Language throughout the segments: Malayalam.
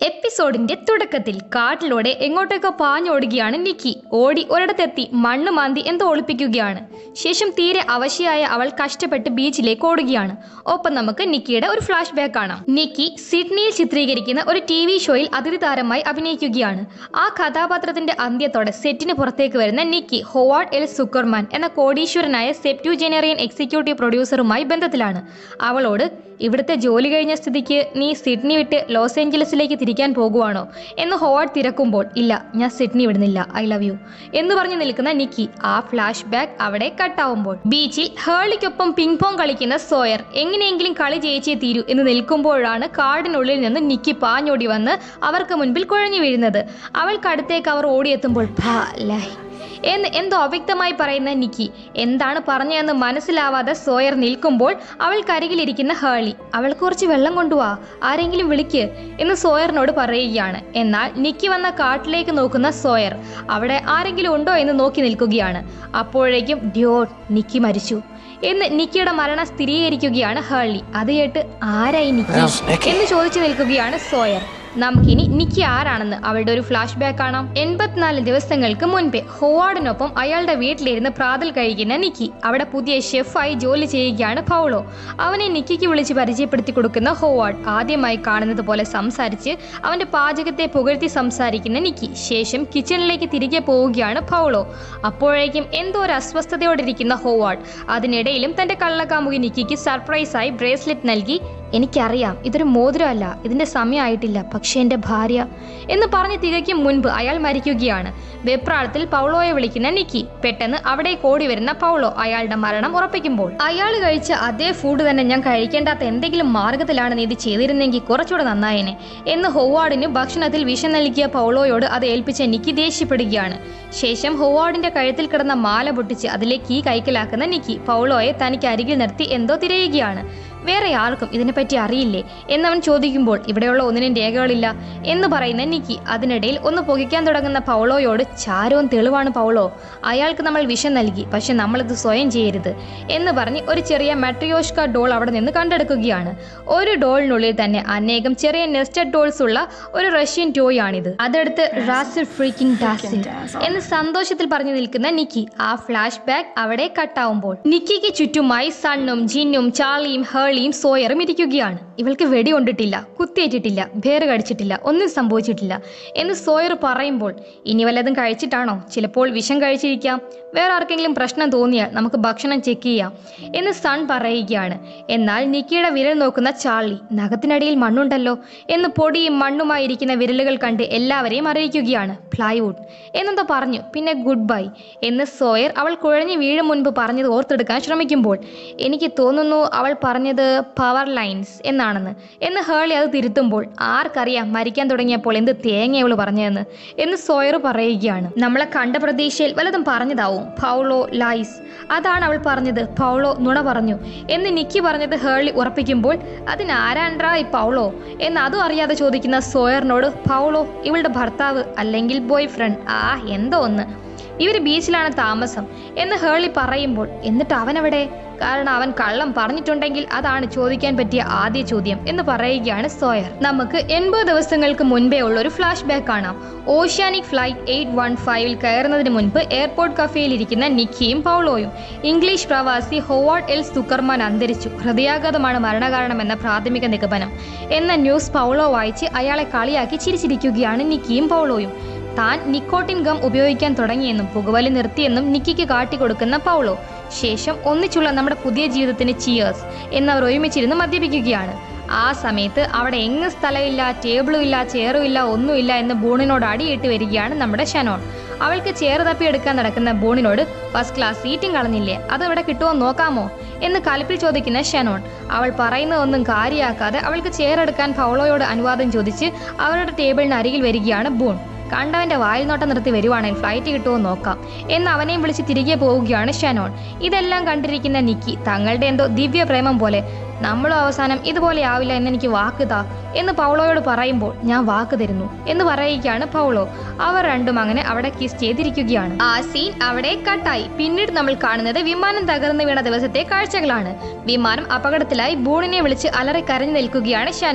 എപ്പിസോഡിന്റെ തുടക്കത്തിൽ കാട്ടിലൂടെ എങ്ങോട്ടേക്കോ പാഞ്ഞോടുകയാണ് നിക്കി ഓടി ഒരിടത്തെത്തി മണ്ണ് മാന്തി എന്തോ ഒളിപ്പിക്കുകയാണ് ശേഷം തീരെ അവശയായ അവൾ കഷ്ടപ്പെട്ട് ബീച്ചിലേക്ക് ഓടുകയാണ് ഒപ്പം നമുക്ക് നിക്കിയുടെ ഒരു ഫ്ലാഷ് ബാക്ക് കാണാം നിക്കി സിഡ്നിയിൽ ചിത്രീകരിക്കുന്ന ഒരു ടി വി ഷോയിൽ അതിഥി താരമായി അഭിനയിക്കുകയാണ് ആ കഥാപാത്രത്തിന്റെ അന്ത്യത്തോടെ സെറ്റിന് പുറത്തേക്ക് വരുന്ന നിക്കി ഹോവാർഡ് എൽ സുക്കർമാൻ എന്ന കോടീശ്വരനായ സെപ്റ്റ്യൂജനറിയൻ എക്സിക്യൂട്ടീവ് പ്രൊഡ്യൂസറുമായി ബന്ധത്തിലാണ് അവളോട് ഇവിടുത്തെ ജോലി കഴിഞ്ഞ സ്ഥിതിക്ക് നീ സിഡ്നി വിട്ട് ലോസ് ഏഞ്ചലസിലേക്ക് തിരിക്കാൻ പോകുവാണോ എന്ന് ഹോവാർഡ് തിരക്കുമ്പോൾ ഇല്ല ഞാൻ സിഡ്നി വിടുന്നില്ല ഐ ലവ് യു എന്ന് പറഞ്ഞു നിൽക്കുന്ന നിക്കി ആ ഫ്ലാഷ് ബാക്ക് അവിടെ കട്ടാവുമ്പോൾ ബീച്ചിൽ ഹേളിക്കൊപ്പം പിങ് പോങ് കളിക്കുന്ന സോയർ എങ്ങനെയെങ്കിലും കളി ജയിച്ചേ തീരൂ എന്ന് നിൽക്കുമ്പോഴാണ് കാടിനുള്ളിൽ നിന്ന് നിക്കി പാഞ്ഞോടി വന്ന് അവർക്ക് മുൻപിൽ കുഴഞ്ഞു വീഴുന്നത് അവൾക്കടുത്തേക്ക് അവർ ഓടിയെത്തുമ്പോൾ ഭാ ലൈ എന്ന് എന്തോ അവ്യക്തമായി പറയുന്ന നിക്കി എന്താണ് പറഞ്ഞതെന്ന് മനസ്സിലാവാതെ സോയർ നിൽക്കുമ്പോൾ അവൾക്കരികിലിരിക്കുന്ന ഹേളി അവൾക്ക് കുറച്ച് വെള്ളം കൊണ്ടുവാ ആരെങ്കിലും വിളിക്ക് എന്ന് സോയറിനോട് പറയുകയാണ് എന്നാൽ നിക്കി വന്ന കാട്ടിലേക്ക് നോക്കുന്ന സോയർ അവിടെ ആരെങ്കിലും ഉണ്ടോ എന്ന് നോക്കി നിൽക്കുകയാണ് അപ്പോഴേക്കും ഡ്യോട്ട് നിക്കി മരിച്ചു എന്ന് നിക്കിയുടെ മരണം സ്ഥിരീകരിക്കുകയാണ് ഹേളി അത് കേട്ട് ആരായി നിക്കി How's Nicky? എന്ന് ചോദിച്ചു നിൽക്കുകയാണ് സോയർ നമുക്കിനി നിക്കി ആരാണെന്ന് അവളുടെ ഒരു ഫ്ലാഷ് ബാക്ക് കാണാം എൺപത്തിനാല് ദിവസങ്ങൾക്ക് മുൻപേ ഹോവാർഡിനൊപ്പം അയാളുടെ വീട്ടിലിരുന്ന് പ്രാതൽ കഴിക്കുന്ന നിക്കി അവിടെ പുതിയ ഷെഫായി ജോലി ചെയ്യുകയാണ് പൗളോ അവനെ നിക്കിക്ക് വിളിച്ച് പരിചയപ്പെടുത്തി കൊടുക്കുന്ന ഹോവാർഡ് ആദ്യമായി കാണുന്നത് പോലെ സംസാരിച്ച് അവന്റെ പാചകത്തെ പുകഴ്ത്തി സംസാരിക്കുന്ന നിക്കി ശേഷം കിച്ചണിലേക്ക് തിരികെ പോവുകയാണ് പൗളോ അപ്പോഴേക്കും എന്തോ ഒരു അസ്വസ്ഥതയോടെ ഇരിക്കുന്ന ഹോവാർഡ് അതിനിടയിലും തന്റെ കള്ളക്കാമുകി നിക്കിക്ക് സർപ്രൈസായി ബ്രേസ്ലെറ്റ് നൽകി എനിക്കറിയാം ഇതൊരു മോതിരമല്ല ഇതിന്റെ സമയമായിട്ടില്ല പക്ഷേ എൻ്റെ ഭാര്യ എന്ന് പറഞ്ഞ് തികയ്ക്കും മുൻപ് അയാൾ മരിക്കുകയാണ് വെപ്രാളത്തിൽ പൗളോയെ വിളിക്കുന്ന നിക്കി പെട്ടെന്ന് അവിടെ ഓടി വരുന്ന പൗളോ അയാളുടെ മരണം ഉറപ്പിക്കുമ്പോൾ അയാൾ കഴിച്ച അതേ ഫുഡ് തന്നെ ഞാൻ കഴിക്കേണ്ടാത്ത എന്തെങ്കിലും മാർഗത്തിലാണ് നീ ഇത് ചെയ്തിരുന്നെങ്കിൽ കുറച്ചുകൂടെ നന്നായേനെ എന്ന് ഹൊവാർഡിന് ഭക്ഷണത്തിൽ വിഷം നൽകിയ പൗളോയോട് അത് ഏൽപ്പിച്ച നിക്കി ദേഷ്യപ്പെടുകയാണ് ശേഷം ഹൊവാർഡിന്റെ കഴുത്തിൽ കിടന്ന മാല പൊട്ടിച്ച് അതിലേക്ക് ഈ കൈക്കലാക്കുന്ന നിക്കി പൗളോയെ തനിക്ക് അരികിൽ നിർത്തി എന്തോ തിരയുകയാണ് വേറെ ആർക്കും ഇതിനെപ്പറ്റി അറിയില്ലേ എന്നവൻ ചോദിക്കുമ്പോൾ ഇവിടെയുള്ള ഒന്നിനും രേഖകളില്ല എന്ന് പറയുന്ന നിക്കി അതിനിടയിൽ ഒന്ന് പുകയ്ക്കാൻ തുടങ്ങുന്ന പൗളോയോട് ചാരവും തെളിവാണ് പൗളോ അയാൾക്ക് നമ്മൾ വിഷം നൽകി പക്ഷെ നമ്മളിത് സ്വയം ചെയ്യരുത് എന്ന് പറഞ്ഞ് ഒരു ചെറിയ മെട്രിയോഷ്ക ഡോൾ അവിടെ നിന്ന് കണ്ടെടുക്കുകയാണ് ഒരു ഡോളിനുള്ളിൽ തന്നെ അനേകം ചെറിയ നെസ്റ്റഡ് ഡോൾസ് ഉള്ള ഒരു റഷ്യൻ ടോയ് ആണിത് അതെടുത്ത് റാസിൽ ഫ്രീക്കിംഗ് ഡാസിൽ എന്ന് സന്തോഷത്തിൽ പറഞ്ഞു നിൽക്കുന്ന നിക്കി ആ ഫ്ലാഷ് ബാക്ക് അവിടെ കട്ടാവുമ്പോൾ നിക്കിക്ക് ചുറ്റുമായി സണ്ണും ജിന്നും ചാർലിയും ഹേളിയും സോയറും ഇരിക്കുകയാണ് ഇവൾക്ക് വെടി കൊണ്ടിട്ടില്ല കുത്തിയേറ്റിട്ടില്ല വേറെ കടിച്ചിട്ടില്ല ഒന്നും സംഭവിച്ചിട്ടില്ല എന്ന് സോയർ പറയുമ്പോൾ ഇനി വല്ലതും കഴിച്ചിട്ടാണോ ചിലപ്പോൾ വിഷം കഴിച്ചിരിക്കാം വേറെ ആർക്കെങ്കിലും പ്രശ്നം തോന്നിയാൽ നമുക്ക് ഭക്ഷണം ചെക്ക് ചെയ്യാം എന്ന് സൺ പറയുകയാണ് എന്നാൽ നിക്കിയുടെ വിരൽ നോക്കുന്ന ചാർലി നഖത്തിനടിയിൽ മണ്ണുണ്ടല്ലോ എന്ന് പൊടിയും മണ്ണുമായി ഇരിക്കുന്ന വിരലുകൾ കണ്ട് എല്ലാവരെയും അറിയിക്കുകയാണ് പ്ലൈവുഡ് എന്നെന്തോ പറഞ്ഞു പിന്നെ ഗുഡ് ബൈ എന്ന് സോയർ അവൾ കുഴഞ്ഞു വീഴും മുൻപ് പറഞ്ഞത് ഓർത്തെടുക്കാൻ ശ്രമിക്കുമ്പോൾ എനിക്ക് തോന്നുന്നു അവൾ പറഞ്ഞത് പവർ ലൈൻസ് എന്നാണെന്ന് എന്ന് ഹേളി അത് തിരുത്തുമ്പോൾ ആർക്കറിയാം മരിക്കാൻ തുടങ്ങിയപ്പോൾ എന്ത് തേങ്ങ അവൾ പറഞ്ഞതെന്ന് എന്ന് സോയർ പറയുകയാണ് നമ്മളെ കണ്ട പ്രതീക്ഷയിൽ വല്ലതും പറഞ്ഞതാവും പൗളോ ലൈസ് അതാണ് അവൾ പറഞ്ഞത് പൗളോ നുണ പറഞ്ഞു എന്ന് നിക്കി പറഞ്ഞത് ഹേളി ഉറപ്പിക്കുമ്പോൾ അതിനാരാണ്ട്രാ ഈ പൗളോ എന്ന് അതും അറിയാതെ ചോദിക്കുന്ന സോയറിനോട് പൗളോ ഇവളുടെ ഭർത്താവ് അല്ലെങ്കിൽ ബോയ് ഫ്രണ്ട് ആ എന്തോ ഒന്ന് ഇവർ ബീച്ചിലാണ് താമസം എന്ന് ഹേളി പറയുമ്പോൾ എന്നിട്ട് അവനവിടെ കാരണം അവൻ കള്ളം പറഞ്ഞിട്ടുണ്ടെങ്കിൽ അതാണ് ചോദിക്കാൻ പറ്റിയ ആദ്യ ചോദ്യം എന്ന് പറയുകയാണ് സോയർ നമുക്ക് എൺപത് ദിവസങ്ങൾക്ക് മുൻപേ ഉള്ള ഒരു ഫ്ലാഷ് ബാക്ക് കാണാം ഓഷ്യാനിക് ഫ്ലൈറ്റ് എയ്റ്റ് വൺ ഫൈവിൽ കയറുന്നതിന് മുൻപ് എയർപോർട്ട് കഫേയിൽ ഇരിക്കുന്ന നിക്കിയും പൗളോയും ഇംഗ്ലീഷ് പ്രവാസി ഹോവാർഡ് എൽ സുക്കർമാൻ അന്തരിച്ചു ഹൃദയാഘാതമാണ് മരണകാരണമെന്ന പ്രാഥമിക നിഗമനം എന്ന ന്യൂസ് പൗളോ വായിച്ച് അയാളെ കളിയാക്കി ചിരിച്ചിരിക്കുകയാണ് നിക്കിയും പൗളോയും താൻ നിക്കോട്ടിൻ ഗം ഉപയോഗിക്കാൻ തുടങ്ങിയെന്നും പുകവലി നിർത്തിയെന്നും നിക്കിക്ക് കാട്ടിക്കൊടുക്കുന്ന പൗളോ ശേഷം ഒന്നിച്ചുള്ള നമ്മുടെ പുതിയ ജീവിതത്തിന് ചിയേഴ്സ് എന്നവർ ഒരുമിച്ചിരുന്ന് മദ്യപിക്കുകയാണ് ആ സമയത്ത് അവിടെ എങ്ങും സ്ഥലമില്ല ടേബിളും ഇല്ല ചെയറും ഇല്ല ഒന്നുമില്ല എന്ന് ബൂണിനോട് അടിയിട്ട് വരികയാണ് നമ്മുടെ ഷനോൺ അവൾക്ക് ചെയർ തപ്പിയെടുക്കാൻ നടക്കുന്ന ബൂണിനോട് ഫസ്റ്റ് ക്ലാസ് സീറ്റും കളഞ്ഞില്ലേ അത് ഇവിടെ കിട്ടുമോ നോക്കാമോ എന്ന് കലിപ്പിൽ ചോദിക്കുന്ന ഷനോൺ അവൾ പറയുന്നതൊന്നും കാര്യമാക്കാതെ അവൾക്ക് ചെയർ എടുക്കാൻ പൗളോയോട് അനുവാദം ചോദിച്ച് അവരുടെ ടേബിളിന് അരികിൽ വരികയാണ് ബൂൺ കണ്ടവന്റെ വായിൽ നോട്ടം നിർത്തി വരുവാണെങ്കിൽ ഫ്ലൈറ്റ് കിട്ടുമോ നോക്കാം എന്ന് അവനെയും വിളിച്ച് തിരികെ പോവുകയാണ് ഷനോൺ ഇതെല്ലാം കണ്ടിരിക്കുന്ന നിക്കി തങ്ങളുടെ എന്തോ ദിവ്യ പ്രേമം പോലെ നമ്മളും അവസാനം ഇതുപോലെ ആവില്ല എന്ന് എനിക്ക് വാക്ക് താ എന്ന് പൗളോയോട് പറയുമ്പോൾ ഞാൻ വാക്ക് തരുന്നു എന്ന് പറയുകയാണ് പൗളോ അവർ രണ്ടും അങ്ങനെ അവിടെ കിസ് ചെയ്തിരിക്കുകയാണ് ആ സീൻ അവിടെ കട്ടായി പിന്നീട് നമ്മൾ കാണുന്നത് വിമാനം തകർന്നു വീണ ദിവസത്തെ കാഴ്ചകളാണ് വിമാനം അപകടത്തിലായി ബൂണിനെ വിളിച്ച് അലറി കരഞ്ഞു നിൽക്കുകയാണ് ഷാനോൺ